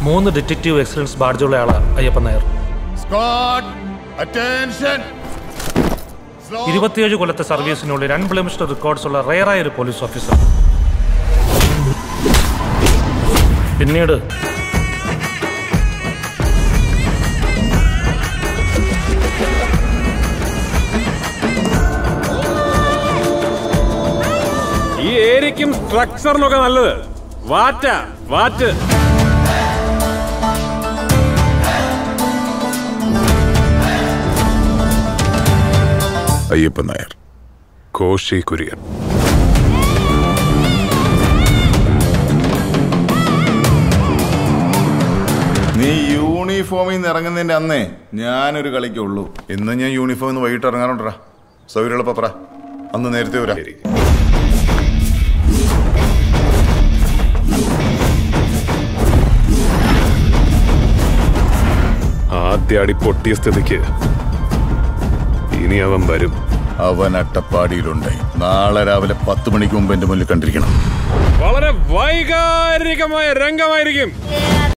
മൂന്ന് detective excellence ബാഡ്ജുള്ള ആളാ Ayyappan Nair Squad, attention! ഇരുപത്തിയേഴ് കൊല്ലത്തെ സർവീസിനുള്ളിൽ അൺബ്ലെമിഷ്ഡ് റെക്കോർഡ്സ് ഉള്ള റയറായ ഒരു പോലീസ് ഓഫീസർ പിന്നീട് ഈ ഏരിയക്കും സ്ട്രക്ചറിനൊക്കെ നല്ലത് വാറ്റ വാറ്റ് അയ്യപ്പൻ നായർ കോശി കുര്യൻ നീ യൂണിഫോമിൽ നിന്ന് ഇറങ്ങുന്നതിന്റെ അന്നേ ഞാനൊരു കളിക്കുള്ളൂ ഇന്ന് ഞാൻ യൂണിഫോമിൽ നിന്ന് വൈകിട്ട് ഇറങ്ങാറുണ്ടാ സൗകര്യമുള്ളപ്പോ പറ അന്ന് നേരത്തെ വരാം ആദ്യ അടി പൊട്ടിയ സ്ഥിതിക്ക് ഇനി അവൻ വരും അവൻ അട്ടപ്പാടിയിലുണ്ട് നാളെ രാവിലെ പത്ത് മണിക്ക് മുമ്പ് എന്റെ മുന്നിൽ കണ്ടിരിക്കണം വളരെ വൈകാരികമായ രംഗമായിരിക്കും Yeah,